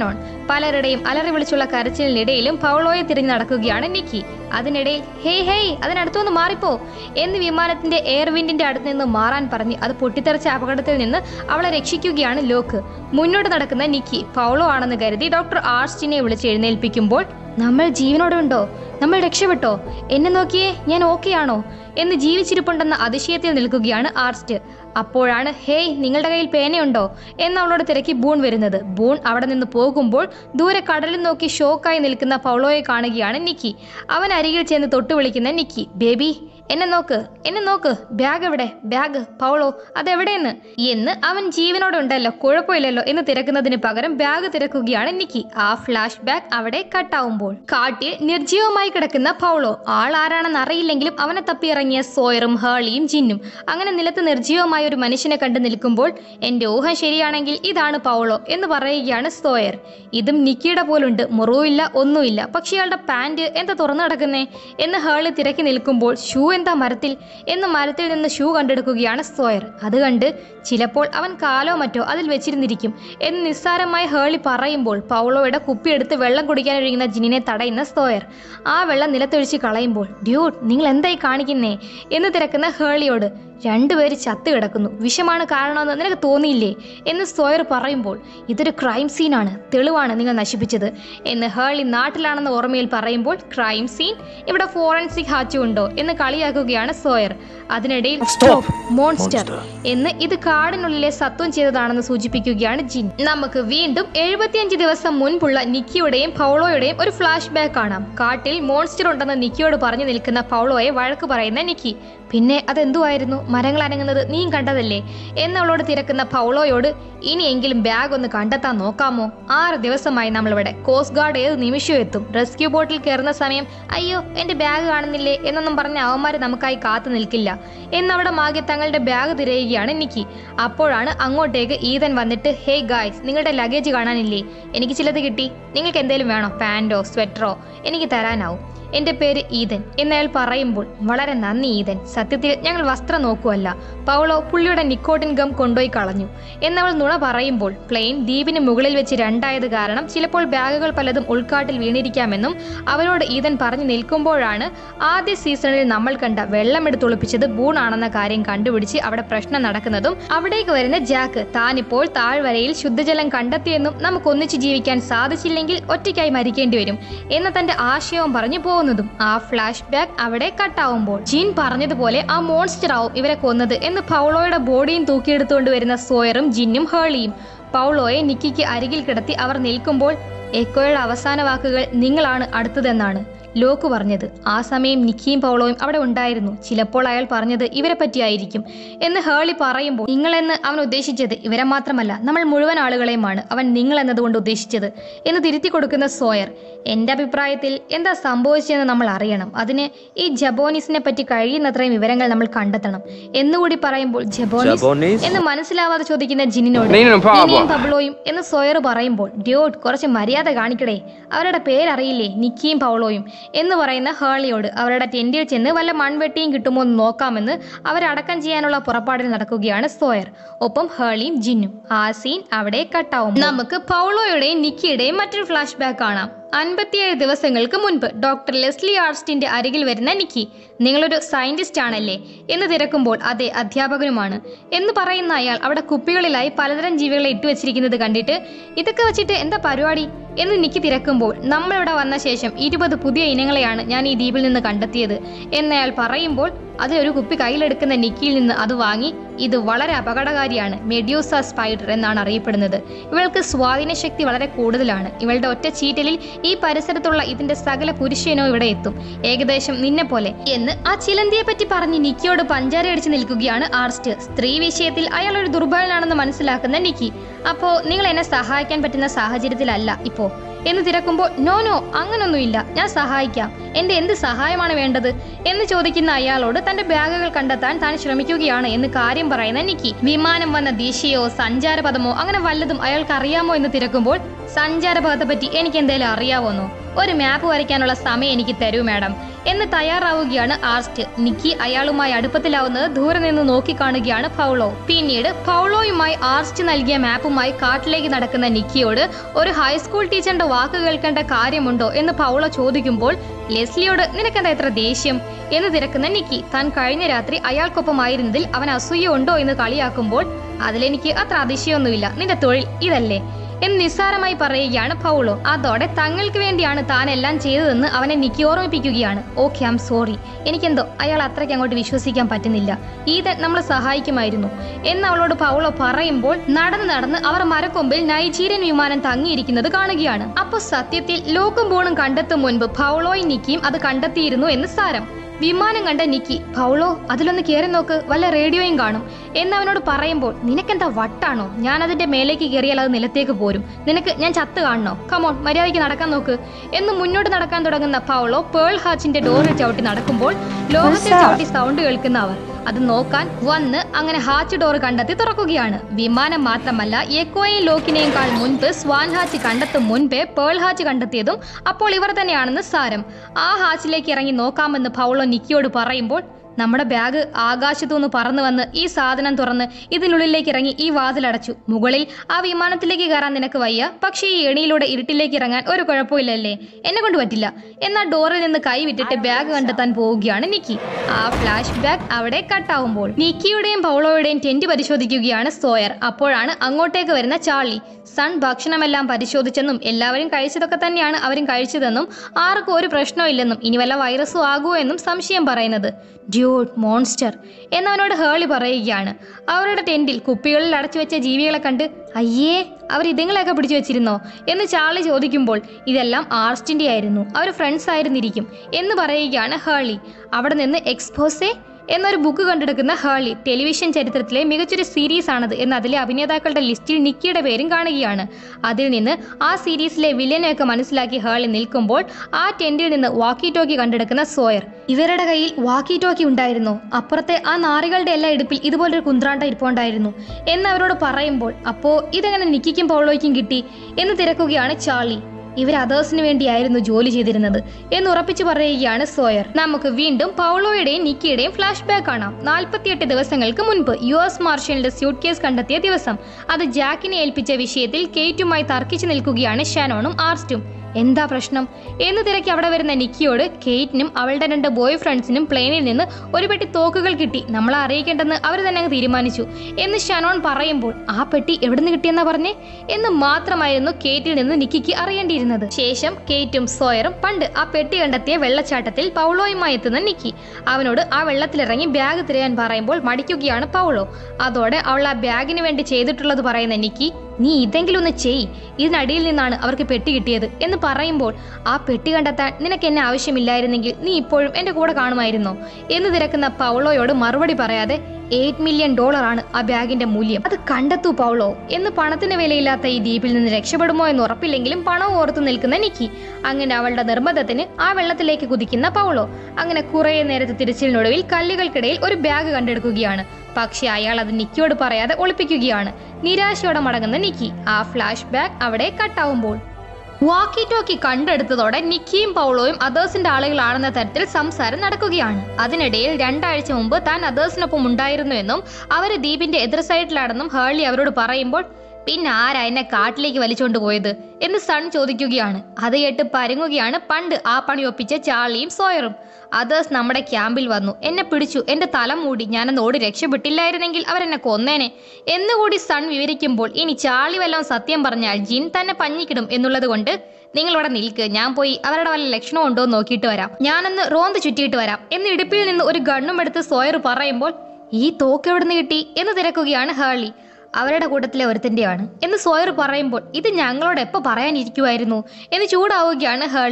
പലരുടെയും അലറി വിളിച്ചുള്ള കരച്ചിലിനിടയിലും പൗളോയെ തിരിഞ്ഞു നടക്കുകയാണ് നിക്കി അതിനിടയിൽ ഹേയ് ഹേയ് അതിനടുത്തൊന്ന് മാറിപ്പോ എന്ന് വിമാനത്തിന്റെ എയർവിൻഡിന്റെ അടുത്ത് നിന്ന് മാറാൻ പറഞ്ഞ് അത് പൊട്ടിത്തെറിച്ച അപകടത്തിൽ നിന്ന് അവളെ രക്ഷിക്കുകയാണ് ലോക്ക് മുന്നോട്ട് നടക്കുന്ന നിക്കി പൗളോ ആണെന്ന് കരുതി ഡോക്ടർ ആർസ്റ്റിനെ വിളിച്ച് എഴുന്നേൽപ്പിക്കുമ്പോൾ നമ്മൾ ജീവനോടെ ഉണ്ടോ നമ്മൾ രക്ഷപ്പെട്ടോ എന്നെ നോക്കിയേ ഞാൻ ഓക്കെ ആണോ എന്ന് ജീവിച്ചിരിപ്പുണ്ടെന്ന അതിശയത്തിൽ നിൽക്കുകയാണ് ആർസ്റ്റ് അപ്പോഴാണ് ഹേയ് നിങ്ങളുടെ കയ്യിൽ പേനയുണ്ടോ എന്ന് അവളോട് തിരക്കി ബൂൺ വരുന്നത് ബൂൺ അവിടെ നിന്ന് പോകുമ്പോൾ ദൂരെ കടലിൽ നോക്കി ഷോക്കായി നിൽക്കുന്ന പൗളോയെ കാണുകയാണ് നിക്കി അവൻ അരികിൽ ചെന്ന് തൊട്ടു വിളിക്കുന്ന നിക്കി ബേബി എന്നെ നോക്ക് എന്നെ നോക്ക് ബാഗ് എവിടെ ബാഗ് പൗളോ അതെവിടെയെന്ന് എന്ന് അവൻ ജീവനോടെ ഉണ്ടല്ലോ കുഴപ്പമില്ലല്ലോ എന്ന് തിരക്കുന്നതിന് പകരം ബാഗ് തിരക്കുകയാണ് നിക്കി ആ ഫ്ലാഷ് ബാഗ് അവിടെ കട്ടാവുമ്പോൾ കാട്ടിൽ നിർജീവമായി കിടക്കുന്ന പൗളോ ആൾ ആരാണെന്ന് അറിയില്ലെങ്കിലും അവനെ തപ്പിയിറങ്ങിയ സോയറും ഹേളിയും ജിന്നും അങ്ങനെ നിലത്ത് നിർജീവമായ ഒരു മനുഷ്യനെ കണ്ടു നിൽക്കുമ്പോൾ എന്റെ ഊഹം ശരിയാണെങ്കിൽ ഇതാണ് പൗളോ എന്ന് പറയുകയാണ് സോയർ ഇതും നിക്കിയുടെ പോലുണ്ട് മുറിവില്ല ഒന്നുമില്ല പക്ഷെ ഇയാളുടെ പാൻറ് എന്താ തുറന്നു കിടക്കുന്നേ എന്ന് ഹേളി തിരക്കി നിൽക്കുമ്പോൾ ഷൂ എന്താ മരത്തിൽ എന്ന് മരത്തിൽ നിന്ന് ഷൂ കണ്ടെടുക്കുകയാണ് സോയർ അത് കണ്ട് ചിലപ്പോൾ അവൻ കാലോ മറ്റോ അതിൽ വെച്ചിരുന്നിരിക്കും എന്ന് നിസ്സാരമായി ഹേളി പറയുമ്പോൾ പൗളോയുടെ കുപ്പിയെടുത്ത് വെള്ളം കുടിക്കാനൊരുങ്ങുന്ന ജിനിനെ തടയുന്ന സോയർ ആ വെള്ളം നിലത്തൊഴിച്ച് കളയുമ്പോൾ ഡ്യൂട്ട് നിങ്ങൾ എന്തായി കാണിക്കുന്നേ എന്ന് തിരക്കുന്ന ഹേളിയോട് രണ്ടുപേര് ചത്തു കിടക്കുന്നു വിഷമാണ് കാരണമെന്ന് നിനക്ക് തോന്നിയില്ലേ എന്ന് സോയർ പറയുമ്പോൾ ഇതൊരു ക്രൈം സീനാണ് തെളിവാണ് നിങ്ങൾ നശിപ്പിച്ചത് എന്ന് ഹേളി നാട്ടിലാണെന്ന ഓർമ്മയിൽ പറയുമ്പോൾ ക്രൈം സീൻ ഇവിടെ ഫോറൻസിക് ഹാച്ചു ഉണ്ടോ എന്ന് കളിയാക്കുകയാണ് സോയർ അതിനിടയിൽ സ്റ്റോപ്പ് മോൺസ്റ്റർ എന്ന് ഇത് കാടിനുള്ളിലെ സത്വം ചെയ്തതാണെന്ന് സൂചിപ്പിക്കുകയാണ് ജിൻ നമുക്ക് വീണ്ടും എഴുപത്തിയഞ്ച് ദിവസം മുൻപുള്ള നിക്കിയുടെയും പൗളോയുടെയും ഒരു ഫ്ലാഷ് ബാക്ക് കാണാം കാട്ടിൽ മോൺസ്റ്റർ ഉണ്ടെന്ന് നിക്കിയോട് പറഞ്ഞു നിൽക്കുന്ന പൗളോയെ വഴക്ക് പറയുന്ന നിക്കി പിന്നെ അതെന്തുവായിരുന്നു മരങ്ങൾ അനങ്ങുന്നത് നീയും കണ്ടതല്ലേ എന്നവളോട് തിരക്കുന്ന പൗളോയോട് ഇനിയെങ്കിലും ബാഗ് ഒന്ന് കണ്ടെത്താൻ നോക്കാമോ ആറ് ദിവസമായി നമ്മളിവിടെ കോസ്റ്റ് ഗാർഡ് ഏത് നിമിഷവും എത്തും റെസ്ക്യൂ ബോട്ടിൽ കയറുന്ന സമയം അയ്യോ എന്റെ ബാഗ് കാണുന്നില്ലേ എന്നൊന്നും പറഞ്ഞ അവന്മാർ നമുക്കായി കാത്തു നിൽക്കില്ല എന്നവിടെ മാകെ തങ്ങളുടെ ബാഗ് തിരയുകയാണ് നിക്കി അപ്പോഴാണ് അങ്ങോട്ടേക്ക് ഈതൻ വന്നിട്ട് ഹേ ഗായ്സ് നിങ്ങളുടെ ലഗേജ് കാണാനില്ലേ എനിക്ക് ചിലത് കിട്ടി നിങ്ങൾക്ക് എന്തെങ്കിലും വേണോ പാൻറ്റോ സ്വെറ്ററോ എനിക്ക് തരാനാവും എന്റെ പേര് ഈതൻ എന്നയാൾ പറയുമ്പോൾ വളരെ നന്ദി ഈതൻ സത്യത്തിൽ ഞങ്ങൾ വസ്ത്രം നോക്കുവല്ല പൗളോ പുള്ളിയുടെ നിക്കോട്ടിൻ ഗം കൊണ്ടുപോയി കളഞ്ഞു എന്നവൾ നുണ പറയുമ്പോൾ പ്ലെയിൻ ദ്വീപിന് മുകളിൽ വെച്ച് രണ്ടായത് കാരണം ചിലപ്പോൾ ബാഗുകൾ പലതും ഉൾക്കാട്ടിൽ വീണിരിക്കാമെന്നും അവരോട് ഈതൻ പറഞ്ഞു നിൽക്കുമ്പോഴാണ് ആദ്യ സീസണിൽ നമ്മൾ കണ്ട വെള്ളമെടുത്തൊളിപ്പിച്ചത് ബൂണാണെന്ന കാര്യം കണ്ടുപിടിച്ച് അവിടെ പ്രശ്നം നടക്കുന്നതും അവിടേക്ക് വരുന്ന ജാക്ക് താനിപ്പോൾ താഴ്വരയിൽ ശുദ്ധജലം കണ്ടെത്തിയെന്നും നമുക്ക് ഒന്നിച്ച് ജീവിക്കാൻ സാധിച്ചില്ലെങ്കിൽ ഒറ്റയ്ക്കായി മരിക്കേണ്ടി വരും എന്ന തന്റെ ആശയവും പറഞ്ഞു പോകുന്നതും ആ ഫ്ലാഷ് ബാക്ക് അവിടെ കട്ടാവുമ്പോൾ ജീൻ പറഞ്ഞതുപോലെ ആ മോൺസ്റ്റർ ആവും ഇവരെ കൊന്നത് എന്ന് പൗളോയുടെ ബോഡിയും തൂക്കിയെടുത്തുകൊണ്ട് വരുന്ന സോയറും ജിന്നും ഹേളിയും പൗളോയെ നിക്കിക്ക് അരികിൽ കിടത്തി അവർ നിൽക്കുമ്പോൾ എക്കോയുടെ അവസാന വാക്കുകൾ നിങ്ങളാണ് അടുത്തതെന്നാണ് ലോക്ക് പറഞ്ഞത് ആ സമയം നിക്കിയും പൗളോയും അവിടെ ഉണ്ടായിരുന്നു ചിലപ്പോൾ അയാൾ പറഞ്ഞത് ഇവരെ പറ്റിയായിരിക്കും എന്ന് ഹേളി പറയുമ്പോൾ നിങ്ങളെന്ന് അവൻ ഉദ്ദേശിച്ചത് ഇവരെ മാത്രമല്ല നമ്മൾ മുഴുവൻ ആളുകളെയുമാണ് അവൻ നിങ്ങൾ എന്നതുകൊണ്ട് ഉദ്ദേശിച്ചത് എന്ന് തിരുത്തി കൊടുക്കുന്ന സോയർ എൻ്റെ അഭിപ്രായത്തിൽ എന്താ സംഭവിച്ചതെന്ന് നമ്മൾ അറിയണം അതിന് ഈ ജബോനീസിനെ പറ്റി കഴിയുന്നത്രയും വിവരങ്ങൾ നമ്മൾ കണ്ടെത്തണം എന്നുകൂടി പറയുമ്പോൾ ജബോനീസ് Japanese? എന്ന് മനസ്സിലാവാതെ ചോദിക്കുന്ന ജിന്നിനോട് നീനും പാപം. നീനയും പബ്ലോയും എന്ന് സോയർ പറയുമ്പോൾ ഡ്യൂട്ട് കുറച്ച് മര്യാദ കാണിക്കടേ അവരുടെ പേരറിയില്ലേ നിക്കിയും പൗളോയും എന്ന് പറയുന്ന ഹേളിയോട് അവരുടെ ടെന്റിൽ ചെന്ന് വല്ല മൺവെട്ടിയും കിട്ടുമോ എന്ന് നോക്കാമെന്ന് അവരടക്കം ചെയ്യാനുള്ള പുറപ്പാടിൽ നടക്കുകയാണ് സോയർ ഒപ്പം ഹേളിയും ജിന്നും ആ സീൻ അവിടെ കട്ടാവും നമുക്ക് പൗളോയുടെയും നിക്കിയുടെയും മറ്റൊരു ഫ്ലാഷ് ബാക്ക് കാണാം അൻപത്തിയേഴ് ദിവസങ്ങൾക്ക് മുൻപ് ഡോക്ടർ ലെസ്ലി ആർസ്റ്റിന്റെ അരികിൽ വരുന്ന നിക്കി നിങ്ങളൊരു സയന്റിസ്റ്റ് ആണല്ലേ എന്ന് തിരക്കുമ്പോൾ അതെ അധ്യാപകനുമാണ് എന്ന് പറയുന്ന അയാൾ അവിടെ കുപ്പികളിലായി പലതരം ജീവികളെ ഇട്ടുവച്ചിരിക്കുന്നത് കണ്ടിട്ട് ഇതൊക്കെ വെച്ചിട്ട് എന്താ പരിപാടി എന്ന് നിക്കി തിരക്കുമ്പോൾ നമ്മളിവിടെ വന്ന ശേഷം ഇരുപത് പുതിയ ഇനങ്ങളെയാണ് ഞാൻ ഈ ദ്വീപിൽ നിന്ന് കണ്ടെത്തിയത് എന്നയാൾ പറയുമ്പോൾ അതിലൊരു കുപ്പി കയ്യിലെടുക്കുന്ന നിക്കിയിൽ നിന്ന് അത് വാങ്ങി ഇത് വളരെ അപകടകാരിയാണ് മെഡ്യൂസ സ്പൈഡർ എന്നാണ് അറിയപ്പെടുന്നത് ഇവൾക്ക് സ്വാധീനശക്തി വളരെ കൂടുതലാണ് ഇവളുടെ ഒറ്റ ചീറ്റലിൽ ഈ പരിസരത്തുള്ള ഇതിന്റെ സകല പുരുഷനോ ഇവിടെ എത്തും ഏകദേശം നിന്നെ പോലെ എന്ന് ആ ചിലന്തിയെ പറ്റി പറഞ്ഞ് നിക്കിയോട് പഞ്ചാര അടിച്ച് നിൽക്കുകയാണ് ആർസ്റ്റ് സ്ത്രീ വിഷയത്തിൽ അയാൾ ഒരു ദുർബലനാണെന്ന് മനസ്സിലാക്കുന്ന നിക്കി അപ്പോ നിങ്ങൾ എന്നെ സഹായിക്കാൻ പറ്റുന്ന സാഹചര്യത്തിലല്ല ഇപ്പോ എന്ന് തിരക്കുമ്പോൾ നോ നോ അങ്ങനൊന്നുമില്ല ഞാൻ സഹായിക്കാം എന്റെ എന്ത് സഹായമാണ് വേണ്ടത് എന്ന് ചോദിക്കുന്ന അയാളോട് തന്റെ ബാഗുകൾ കണ്ടെത്താൻ താൻ ശ്രമിക്കുകയാണ് എന്ന് കാര്യം പറയുന്ന നിക്കി വിമാനം വന്ന ദിശയോ സഞ്ചാരപഥമോ അങ്ങനെ വല്ലതും അയാൾക്ക് അറിയാമോ എന്ന് തിരക്കുമ്പോൾ സഞ്ചാരപഥത്തെ പറ്റി എനിക്ക് എന്തേലും അറിയാവോന്നോ ഒരു മാപ്പ് വരയ്ക്കാനുള്ള സമയം എനിക്ക് തരൂ മാഡം എന്ന് തയ്യാറാവുകയാണ് ആർസ്റ്റ് നിക്കി അയാളുമായി അടുപ്പത്തിലാവുന്നത് ദൂരെ നിന്ന് നോക്കിക്കാണുകയാണ് പൗളോ പിന്നീട് പൗളോയുമായി ആർസ്റ്റ് നൽകിയ മാപ്പുമായി കാട്ടിലേക്ക് നടക്കുന്ന നിക്കിയോട് ഒരു ഹൈസ്കൂൾ ടീച്ചറിന്റെ വാക്ക് കേൾക്കേണ്ട കാര്യമുണ്ടോ എന്ന് പൗളോ ചോദിക്കുമ്പോൾ ലെസ്ലിയോട് നിനക്കെന്താ എത്ര ദേഷ്യം എന്ന് തിരക്കുന്ന നിക്കി താൻ കഴിഞ്ഞ രാത്രി അയാൾക്കൊപ്പമായിരുന്നതിൽ അവൻ അസൂയ ഉണ്ടോ എന്ന് കളിയാക്കുമ്പോൾ അതിലെനിക്ക് അത്ര അതിശയമൊന്നുമില്ല നിന്റെ തൊഴിൽ ഇതല്ലേ എന്ന് നിസ്സാരമായി പറയുകയാണ് പൗളോ അതോടെ തങ്ങൾക്ക് വേണ്ടിയാണ് താൻ എല്ലാം ചെയ്തതെന്ന് അവനെ നിക്കി ഓർമ്മിപ്പിക്കുകയാണ് ഓക്കെ ഐ എം സോറി എനിക്കെന്തോ അയാൾ അത്രയ്ക്ക് അങ്ങോട്ട് വിശ്വസിക്കാൻ പറ്റുന്നില്ല ഈതൻ നമ്മളെ സഹായിക്കുമായിരുന്നു എന്ന് അവളോട് പൗളോ പറയുമ്പോൾ നടന്ന് നടന്ന് അവർ മരക്കൊമ്പിൽ നൈജീരിയൻ വിമാനം തങ്ങിയിരിക്കുന്നത് കാണുകയാണ് അപ്പോൾ സത്യത്തിൽ ലോക്കും ബോണും കണ്ടെത്തും മുൻപ് പൗളോയും നിക്കിയും അത് കണ്ടെത്തിയിരുന്നു എന്ന് സാരം വിമാനം കണ്ട നിക്കി പൗളോ അതിലൊന്ന് കയറി നോക്ക് വല്ല റേഡിയോയും കാണും എന്നവനോട് പറയുമ്പോൾ നിനക്കെന്താ വട്ടാണോ ഞാൻ അതിന്റെ മേലേക്ക് കയറിയാൽ അത് നിലത്തേക്ക് പോരും നിനക്ക് ഞാൻ ചത്ത് കാണണോ കമോൺ മര്യാദയ്ക്ക് നടക്കാൻ നോക്ക് എന്ന് മുന്നോട്ട് നടക്കാൻ തുടങ്ങുന്ന പൗളോ പേൾ ഹാച്ചിന്റെ ഡോറിൽ ചവിട്ടി നടക്കുമ്പോൾ ലോകത്തിൽ ചവിട്ടി സൗണ്ട് കേൾക്കുന്ന അവർ അത് നോക്കാൻ വന്ന് അങ്ങനെ ഹാച്ച് ഡോർ കണ്ടെത്തി തുറക്കുകയാണ് വിമാനം മാത്രമല്ല എക്കോയും ലോക്കിനെയും മുൻപ് സ്വാൻ ഹാച്ച് കണ്ടെത്തും മുൻപേ പേൾ ഹാച്ച് കണ്ടെത്തിയതും അപ്പോൾ ഇവർ തന്നെയാണെന്ന് സാരം ആ ഹാച്ചിലേക്ക് ഇറങ്ങി നോക്കാമെന്ന് പൗളോ നിക്കിയോട് പറയുമ്പോൾ നമ്മുടെ ബാഗ് ആകാശത്തുനിന്ന് പറന്നു വന്ന് ഈ സാധനം തുറന്ന് ഇതിനുള്ളിലേക്ക് ഇറങ്ങി ഈ വാതിലടച്ചു മുകളിൽ ആ വിമാനത്തിലേക്ക് കയറാൻ നിനക്ക് വയ്യ പക്ഷേ ഈ എണിയിലൂടെ ഇരുട്ടിലേക്ക് ഇറങ്ങാൻ ഒരു കുഴപ്പമില്ലല്ലേ എന്നെ കൊണ്ട് പറ്റില്ല എന്നാൽ ഡോറിൽ നിന്ന് കൈ വിട്ടിട്ട് ബാഗ് കണ്ടെത്താൻ പോവുകയാണ് നിക്കി ആ ഫ്ലാഷ് ബാഗ് അവിടെ കട്ടാവുമ്പോൾ നിക്കിയുടെയും പൗളോയുടെയും ടെന്റ് പരിശോധിക്കുകയാണ് സോയർ അപ്പോഴാണ് അങ്ങോട്ടേക്ക് വരുന്ന ചാർലി സൺ ഭക്ഷണമെല്ലാം പരിശോധിച്ചെന്നും എല്ലാവരും കഴിച്ചതൊക്കെ തന്നെയാണ് അവരും കഴിച്ചതെന്നും ആർക്കും ഒരു പ്രശ്നമില്ലെന്നും ഇനി വല്ല വൈറസും ആകുമോ എന്നും സംശയം പറയുന്നത് ഡ്യൂഡ് മോൺസ്റ്റർ എന്നവനോട് ഹേളി പറയുകയാണ് അവരുടെ ടെന്റിൽ കുപ്പികളിൽ അടച്ചു വെച്ച ജീവികളെ കണ്ട് അയ്യേ അവർ ഇതുങ്ങളെയൊക്കെ പിടിച്ചു വെച്ചിരുന്നോ എന്ന് ചാർലി ചോദിക്കുമ്പോൾ ഇതെല്ലാം ആർസ്റ്റിൻ്റെ ആയിരുന്നു അവർ ഫ്രണ്ട്സ് ആയിരുന്നിരിക്കും എന്ന് പറയുകയാണ് ഹേളി അവിടെ നിന്ന് എക്സ്പോസേ എന്നൊരു ബുക്ക് കണ്ടെടുക്കുന്ന ഹേളി ടെലിവിഷൻ ചരിത്രത്തിലെ മികച്ചൊരു സീരീസ് ആണത് എന്ന് അതിലെ അഭിനേതാക്കളുടെ ലിസ്റ്റിൽ നിക്കിയുടെ പേരും കാണുകയാണ് അതിൽ നിന്ന് ആ സീരീസിലെ വില്ലനെയൊക്കെ മനസ്സിലാക്കി ഹേളി നിൽക്കുമ്പോൾ ആ ടെന്റിൽ നിന്ന് വാക്കി ടോക്കി കണ്ടെടുക്കുന്ന സോയർ ഇവരുടെ കയ്യിൽ വാക്കി ടോക്കി ഉണ്ടായിരുന്നു അപ്പുറത്തെ ആ നാറികളുടെ എല്ലാ ഇടുപ്പിൽ ഇതുപോലൊരു കുന്ത്രാണ്ട ഇരിപ്പുണ്ടായിരുന്നു എന്ന് അവരോട് പറയുമ്പോൾ അപ്പോ ഇതെങ്ങനെ നിക്കിക്കും പൗളോയ്ക്കും കിട്ടി എന്ന് തിരക്കുകയാണ് ചാർലി ഇവർ അതേഴ്സിന് വേണ്ടിയായിരുന്നു ജോലി ചെയ്തിരുന്നത് എന്ന് ഉറപ്പിച്ചു പറയുകയാണ് സോയർ നമുക്ക് വീണ്ടും പൗളോയുടെയും നിക്കിയുടെയും ഫ്ലാഷ് ബാക്ക് കാണാം നാൽപ്പത്തിയെട്ട് ദിവസങ്ങൾക്ക് മുൻപ് യു എസ് മാർഷലിന്റെ സ്യൂട്ട് കേസ് കണ്ടെത്തിയ ദിവസം അത് ജാക്കിനെ ഏൽപ്പിച്ച വിഷയത്തിൽ കെയ്റ്റുമായി തർക്കിച്ചു നിൽക്കുകയാണ് ഷാനോണും ആർസ്റ്റും എന്താ പ്രശ്നം എന്ന് തിരക്കി അവിടെ വരുന്ന നിക്കിയോട് കെയ്റ്റിനും അവളുടെ രണ്ട് ബോയ് ഫ്രണ്ട്സിനും പ്ലെയിനിൽ നിന്ന് ഒരു പെട്ടി തോക്കുകൾ കിട്ടി നമ്മളെ അറിയിക്കേണ്ടെന്ന് അവർ തന്നെ അങ്ങ് തീരുമാനിച്ചു എന്ന് ഷനോൺ പറയുമ്പോൾ ആ പെട്ടി എവിടെ നിന്ന് കിട്ടിയെന്നാ പറഞ്ഞേ എന്ന് മാത്രമായിരുന്നു കേറ്റിൽ നിന്ന് നിക്കിക്ക് അറിയേണ്ടിയിരുന്നത് ശേഷം കേറ്റും സോയറും പണ്ട് ആ പെട്ടി കണ്ടെത്തിയ വെള്ളച്ചാട്ടത്തിൽ പൗളോയുമായി എത്തുന്ന നിക്കി അവനോട് ആ വെള്ളത്തിലിറങ്ങി ബാഗ് തിരയാൻ പറയുമ്പോൾ മടിക്കുകയാണ് പൗളോ അതോടെ അവൾ ആ ബാഗിന് വേണ്ടി ചെയ്തിട്ടുള്ളത് പറയുന്ന നിക്കി നീ ഇതെങ്കിലും ഒന്ന് ചെയ് ഇതിനടിയിൽ നിന്നാണ് അവർക്ക് പെട്ടി കിട്ടിയത് എന്ന് പറയുമ്പോൾ ആ പെട്ടി കണ്ടെത്താൻ നിനക്ക് എന്നെ ആവശ്യമില്ലായിരുന്നെങ്കിൽ നീ ഇപ്പോഴും എൻ്റെ കൂടെ കാണുമായിരുന്നോ എന്ന് തിരക്കുന്ന പൗളോയോട് മറുപടി പറയാതെ എയ്റ്റ് മില്യൺ ഡോളറാണ് ആ ബാഗിന്റെ മൂല്യം അത് കണ്ടെത്തൂ പൗളോ എന്ന് പണത്തിന് വിലയില്ലാത്ത ഈ ദ്വീപിൽ നിന്ന് രക്ഷപ്പെടുമോ എന്ന് ഉറപ്പില്ലെങ്കിലും പണം ഓർത്തു നിൽക്കുന്ന നിക്കി അങ്ങനെ അവളുടെ നിർബന്ധത്തിന് ആ വെള്ളത്തിലേക്ക് കുതിക്കുന്ന പൗളോ അങ്ങനെ കുറേ നേരത്തെ തിരച്ചിലിനൊടുവിൽ കല്ലുകൾക്കിടയിൽ ഒരു ബാഗ് കണ്ടെടുക്കുകയാണ് പക്ഷെ അയാൾ അത് നിക്കിയോട് പറയാതെ ഒളിപ്പിക്കുകയാണ് നിരാശയോടെ മടങ്ങുന്ന നിക്കി ആ ഫ്ലാഷ് ബാഗ് അവിടെ കട്ടാവുമ്പോൾ വാക്കി ടോക്കി കണ്ടെടുത്തതോടെ നിക്കിയും പൗളോയും അതേഴ്സിന്റെ ആളുകളാണെന്ന തരത്തിൽ സംസാരം നടക്കുകയാണ് അതിനിടയിൽ രണ്ടാഴ്ച മുമ്പ് താൻ അതേഴ്സിനൊപ്പം ഉണ്ടായിരുന്നുവെന്നും അവർ ദ്വീപിന്റെ എതിർ സൈഡിലാണെന്നും ഹേർലി അവരോട് പറയുമ്പോൾ പിന്നെ ആരാ എന്നെ കാട്ടിലേക്ക് വലിച്ചുകൊണ്ട് പോയത് എന്ന് സൺ ചോദിക്കുകയാണ് അത് കേട്ട് പരുങ്ങുകയാണ് പണ്ട് ആ പണി ഒപ്പിച്ച ചാർലിയും സോയറും അതേഴ്സ് നമ്മുടെ ക്യാമ്പിൽ വന്നു എന്നെ പിടിച്ചു എന്റെ തല മൂടി ഞാനന്ന് ഓടി രക്ഷപ്പെട്ടില്ലായിരുന്നെങ്കിൽ അവരെന്നെ കൊന്നേനെ എന്നുകൂടി സൺ വിവരിക്കുമ്പോൾ ഇനി ചാർലി വല്ലതും സത്യം പറഞ്ഞാൽ ജിൻ തന്നെ പഞ്ഞിക്കിടും എന്നുള്ളത് കൊണ്ട് നിങ്ങൾ ഇവിടെ നിൽക്ക് ഞാൻ പോയി അവരുടെ വല്ല ലക്ഷണം ഉണ്ടോ എന്ന് നോക്കിയിട്ട് വരാം ഞാനൊന്ന് റോന്ത് ചുറ്റിയിട്ട് വരാം എന്ന് ഇടുപ്പിൽ നിന്ന് ഒരു ഗണ്ണും എടുത്ത് സോയർ പറയുമ്പോൾ ഈ തോക്ക് എവിടുന്ന് കിട്ടി എന്ന് തിരക്കുകയാണ് ഹേർലി അവരുടെ കൂട്ടത്തിലെ ഒരുത്തിൻ്റെയാണ് എന്ന് സോയർ പറയുമ്പോൾ ഇത് ഞങ്ങളോട് എപ്പോൾ പറയാനിരിക്കുമായിരുന്നു എന്ന് ചൂടാവുകയാണ് ഹേർലി